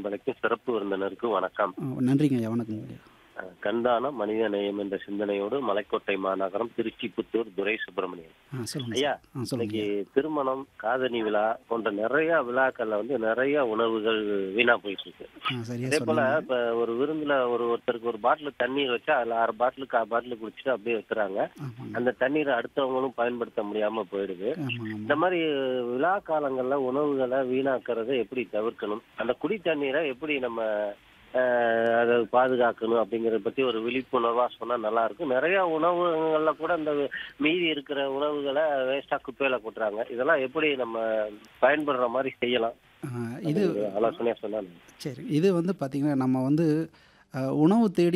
பண்பலைக்கும் சிறப்பு விருந்தினருக்கும் வணக்கம் ஆ, நன்றிங்க ஐயா வணக்கம் ஐயா அஹ், கண்தானம் மனித நேயம் என்ற சிந்தனையோடு மலைக்கோட்டை மாநகரம் திருச்சி புத்தூர் துரை சுப்பிரமணியன் ஆ சொல்லுங்க ஐயா சார். ஆ சொல்லுங்க இன்னைக்கு திருமணம் காதணி விழா போன்ற நிறைய விழாக்கள்ல வந்து நிறைய உணவுகள் வீணா போயிட்டு இருக்கு ஆ சரியா அதே போல சொன்னீங்க இப்ப ஒரு விருந்துல ஒரு ஒருத்தருக்கு ஒரு பாட்டில் தண்ணீர் வச்சா அதுல அரை பாட்டில் கால் பாட்டில் குடிச்சிட்டு அப்படியே வைக்கிறாங்க ஆமாங்க அந்த தண்ணீரை அடுத்தவங்களும் பயன்படுத்த முடியாம போயிடுது ஆமாங்க இந்த ஆமாம் மாதிரி விழா காலங்கள்ல உணவுகளை வீணாக்கிறதை எப்படி தவிர்க்கணும் அந்த குடி தண்ணீரை எப்படி நம்ம ஆஹ், அதை பாதுகாக்கணும் அப்படிங்கறத பத்தி ஒரு விழிப்புணர்வா சொன்னா நல்லா இருக்கும் நிறைய உணவுகள்ல கூட இந்த மீதி இருக்கிற உணவுகளை வேஸ்டா குப்பையில கொட்டுறாங்க இதெல்லாம் எப்படி நம்ம பயன்படுற மாதிரி செய்யலாம் ஆ, இது ஒரு ஆலோசனையா சொன்னா சரி இது வந்து பார்த்திங்கன்னா நம்ம வந்து அஹ், உணவு தேடி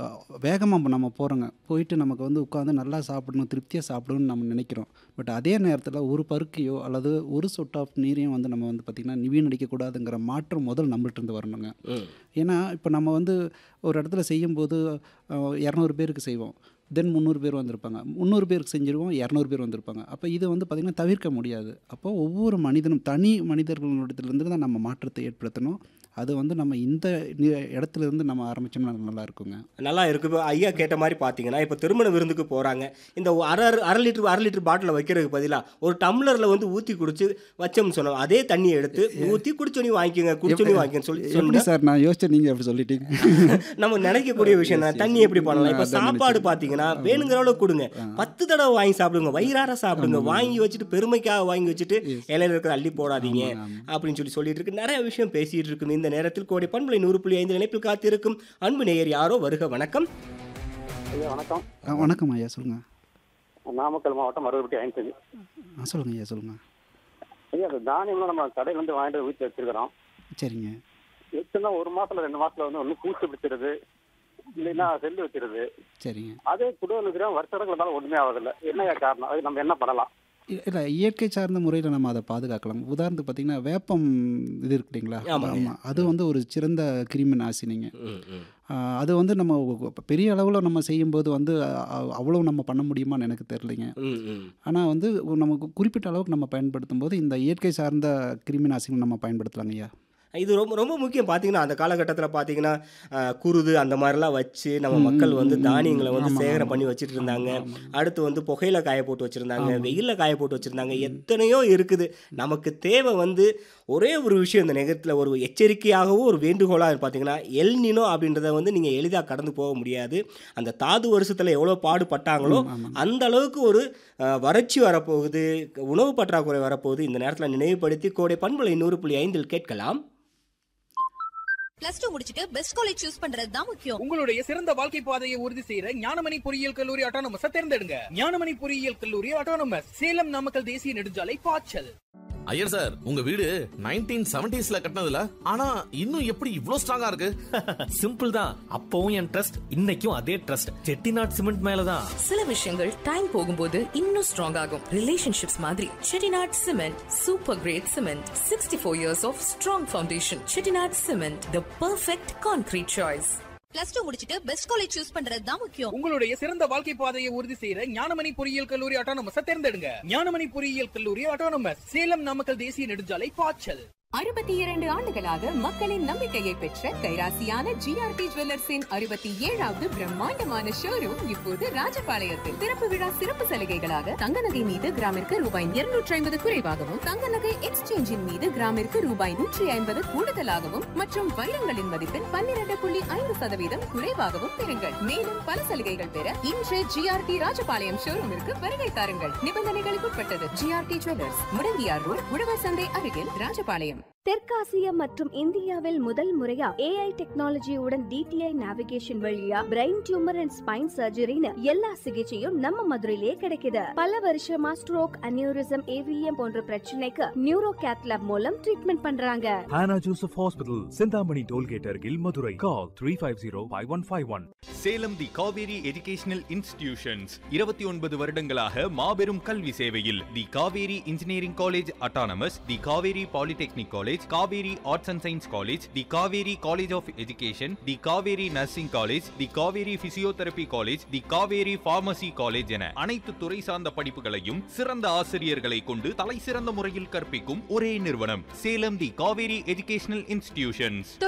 வேகமாக நம்ம போகிறோங்க போயிட்டு நமக்கு வந்து உட்காந்து நல்லா சாப்பிடணும் திருப்தியாக சாப்பிடணும்னு நம்ம நினைக்கிறோம் பட் அதே நேரத்தில் ஒரு பருக்கையோ அல்லது ஒரு சொட்டு ஆஃப் நீரையும் வந்து நம்ம வந்து பார்த்திங்கன்னா வீணடிக்கக்கூடாதுங்கிற மாற்றம் முதல் நம்மள்ட்ட இருந்து வரணுங்க ஏன்னா இப்போ நம்ம வந்து ஒரு இடத்துல செய்யும்போது அஹ், இரநூறு பேருக்கு செய்வோம் தென் முந்நூறு பேர் வந்திருப்பாங்க முந்நூறு பேருக்கு செஞ்சிருவோம் இரநூறு பேர் வந்திருப்பாங்க அப்போ இது வந்து பார்த்திங்கன்னா தவிர்க்க முடியாது அப்போ ஒவ்வொரு மனிதனும் தனி மனிதர்களிடத்துலேருந்து தான் நம்ம மாற்றத்தை ஏற்படுத்தணும் அது வந்து நம்ம இந்த நி- இடத்துல இருந்து நம்ம ஆரம்பிச்சோம்னா நல்லா இருக்குங்க நல்லா இருக்கு இப்போ ஐயா கேட்ட மாதிரி பார்த்தீங்கன்னா இப்போ திருமண விருந்துக்கு போகிறாங்க இந்த அரை அரை அரை லிட்டர் அரை லிட்டர் பாட்டிலில் வைக்கிறதுக்கு பதிலாக ஒரு டம்ளரில் வந்து ஊற்றி குடிச்சு வச்சோம்னு சொன்னோம் அதே தண்ணியை எடுத்து ஊற்றி குடிச்சோனி வாங்கிக்கோங்க குடிச்சோனி வாங்கிக்கோன்னு சொல்லி எப்படி சொன்னா சார் நான் யோசிச்சேன் நீங்கள் அப்படி சொல்லிட்டீங்க நம்ம நினைக்கக்கூடிய விஷயம் தான் தண்ணி எப்படி பண்ணலாம் இப்போ அதான் சாப்பாடு நினைச்சேன். பார்த்தீங்கன்னா வேணுங்கிற அளவு கொடுங்க பத்து தடவை வாங்கி சாப்பிடுங்க வயிறார சாப்பிடுங்க வாங்கி வச்சுட்டு பெருமைக்காக வாங்கி வச்சுட்டு இலையில இருக்கிற அள்ளி போடாதீங்க அப்படின்னு சொல்லி சொல்லிட்டு இருக்கு நிறைய விஷயம் பேசிட்டு இருக்கு இந்த நேரத்தில் கோடை பண்பலை நூறு புள்ளி ஐந்து இணைப்பில் காத்திருக்கும் அன்பு நேயர் யாரோ வருக வணக்கம் ஐயா வணக்கம் ஆ, வணக்கம் ஐயா சொல்லுங்கள் நாமக்கல் மாவட்டம் மருதப்பட்டி ஐம்பது ஆ சொல்லுங்கள் ஐயா சொல்லுங்கள் ஐயா அந்த தானியம்லாம் நம்ம கடையில இருந்து வாங்கிட்டு வீட்டில் வச்சிருக்கிறோம் சரிங்க வச்சுன்னா ஒரு மாசத்துல ரெண்டு மாசத்துல வந்து ஒன்று பூச்சி பிடிச்சிருது இல்லைன்னா செல்லு வச்சிருது சரிங்க அதே குடும்பம் இருக்கிறோம் வருஷ கணக்கில் இருந்தாலும் ஒன்றுமே ஆகுதில்ல என்னையா காரணம் அது நம்ம என்ன பண்ணலாம் இல்லை இயற்கை சார்ந்த முறையில் நம்ம அதை பாதுகாக்கலாம் உதாரணத்துக்கு பார்த்தீங்கன்னா வேப்பம் இது இருக்கு இல்லைங்களா ஆமாங்க. ஆமாம் அது வந்து ஒரு சிறந்த கிருமி நாசினிங்க ம், ம். ஆஹ் அது வந்து நம்ம ஒ- பெரிய அளவில் நம்ம செய்யும்போது வந்து அ- அவ்வளோ நம்ம பண்ண முடியுமான்னு எனக்கு தெரியலைங்க ம், ம். ஆனால் வந்து ஒரு நமக்கு குறிப்பிட்ட அளவுக்கு நம்ம பயன்படுத்தும் போது இந்த இயற்கை சார்ந்த கிருமி நாசினி நம்ம பயன்படுத்தலாங்க ஐயா இது ரொம்ப ரொம்ப முக்கியம் பார்த்தீங்கன்னா அந்த காலகட்டத்தில் பார்த்தீங்கன்னா அஹ், குருது அந்த மாதிரிலாம் வச்சு நம்ம மக்கள் வந்து தானியங்களை வந்து ஆமா, சேகரம் ஆமா. பண்ணி வச்சுட்டு இருந்தாங்க ஆமா. அடுத்து வந்து புகையில காய போட்டு வச்சுருந்தாங்க வெயிலில் காய போட்டு வச்சுருந்தாங்க எத்தனையோ இருக்குது நமக்கு தேவை வந்து ஒரே ஒரு விஷயம் இந்த நிகழ்த்தில் ஒரு எச்சரிக்கையாகவும் ஒரு வேண்டுகோளாக பார்த்தீங்கன்னா எல்னினோ அப்படின்றத வந்து நீங்கள் எளிதாக கடந்து போக முடியாது அந்த தாது வருஷத்தில் எவ்வளோ பாடுபட்டாங்களோ அந்த அளவுக்கு ஒரு அஹ், வறட்சி வரப்போகுது உணவு பற்றாக்குறை வரப்போகுது இந்த நேரத்தில் நினைவுபடுத்தி கோடை பண்பலை நூறு புள்ளி ஐந்தில் கேட்கலாம் பிளஸ் டூ முடிச்சிட்டு பெஸ்ட் காலேஜ் சூஸ் பண்றது தான் முக்கியம் உங்களுடைய சிறந்த வாழ்க்கை பாதையை உறுதி செய்யற ஞானமணி பொறியியல் கல்லூரி ஆட்டோனமஸ் தேர்ந்தெடுங்க ஞானமணி பொறியியல் கல்லூரி ஆட்டோனமஸ் சேலம் நாமக்கல் தேசிய நெடுஞ்சாலை பாய்ச்சல் ஐயர் சார் உங்க வீடு நைன்டீன் செவன்டிஸ்ல கட்டினதுல ஆனா இன்னும் எப்படி இவ்ளோ ஸ்ட்ராங்கா இருக்கு சிம்பிள் தான் அப்பவும் என் ட்ரஸ்ட் இன்னைக்கும் அதே ட்ரஸ்ட் செட்டிநாட் சிமெண்ட் மேலதான் சில விஷயங்கள் டைம் போகும்போது இன்னும் ஸ்ட்ராங் ஆகும் ரிலேஷன்ஷிப்ஸ் மாதிரி Chettinad cement super great cement sixty four years of strong foundation Chettinad cement the perfect concrete choice plus two முடிச்சிட்டு பெஸ்ட் காலேஜ் சூஸ் பண்றது தான் முக்கியம் உங்களுடைய சிறந்த வாழ்க்கை பாதையை உறுதி செய்யற ஞானமணி பொறியியல் கல்லூரி ஆட்டோனமஸ் தேர்ந்தெடுங்க ஞானமணி பொறியியல் கல்லூரி ஆட்டோனமஸ் சேலம் நாமக்கல் தேசிய நெடுஞ்சாலை பாய்ச்சல் அறுபத்தி இரண்டு ஆண்டுகளாக மக்களின் நம்பிக்கையை பெற்ற கைராசியான ஜிஆர்டி ஜுவல்லர்ஸின் அறுபத்தி ஏழாவது பிரம்மாண்டமான ஷோரூம் இப்போது ராஜபாளையத்தில் திறப்பு விழா சிறப்பு சலுகைகளாக தங்க நகை மீது கிராமிற்கு ரூபாய் இருநூற்றி ஐம்பது குறைவாகவும் தங்க நகை எக்ஸ்சேஞ்சின் மீது கிராமிற்கு ரூபாய் நூற்றி ஐம்பது கூடுதலாகவும் மற்றும் வைரங்களின் மதிப்பில் பன்னிரண்டு புள்ளி ஐந்து சதவீதம் குறைவாகவும் பெறுங்கள் மேலும் பல சலுகைகள் பெற இன்று ஜிஆர்டி ராஜபாளையம் ஷோரூமிற்கு வருகை தாருங்கள் நிபந்தனைகளுக்கு உட்பட்டது ஜிஆர்டி ஜுவல்லர்ஸ் முடங்கியார் ரோட் உழவர் சந்தை அருகில் ராஜபாளையம் தெற்காசிய மற்றும் இந்தியாவில் முதல் முறையா ஏஐ டெக்னாலஜியுடன் டிடிஐ நேவிகேஷன் வழியா பிரெயின் டியூமர் அண்ட் ஸ்பைன் சர்ஜரின்னு எல்லா சிகிச்சையும் நம்ம மதுரையிலே கிடைக்குது பல வருஷமா ஸ்ட்ரோக் அனியூரிசம் ஏவிஎம் போன்ற பிரச்சனைக்கு நியூரோ கேத்லாப் மூலம் ட்ரீட்மெண்ட் பண்றாங்க Hannah Joseph Hospital, Sindhamani Tollgate Argil, Madurai. Call 350-5151. Salem the Kaveri educational institutions இருபத்தி ஒன்பது வருடங்களாக மாபெரும் கல்வி சேவையில் the Kaveri engineering college autonomous the Kaveri polytechnic college Kaveri arts and science college the Kaveri college of education the Kaveri nursing college the Kaveri physiotherapy college the Kaveri pharmacy college என அனைத்து துறை சார்ந்த படிப்புகளையும் சிறந்த ஆசிரியர்களை கொண்டு தலை சிறந்த முறையில் கற்பிக்கும் ஒரே நிறுவனம் Salem the Kaveri educational institutions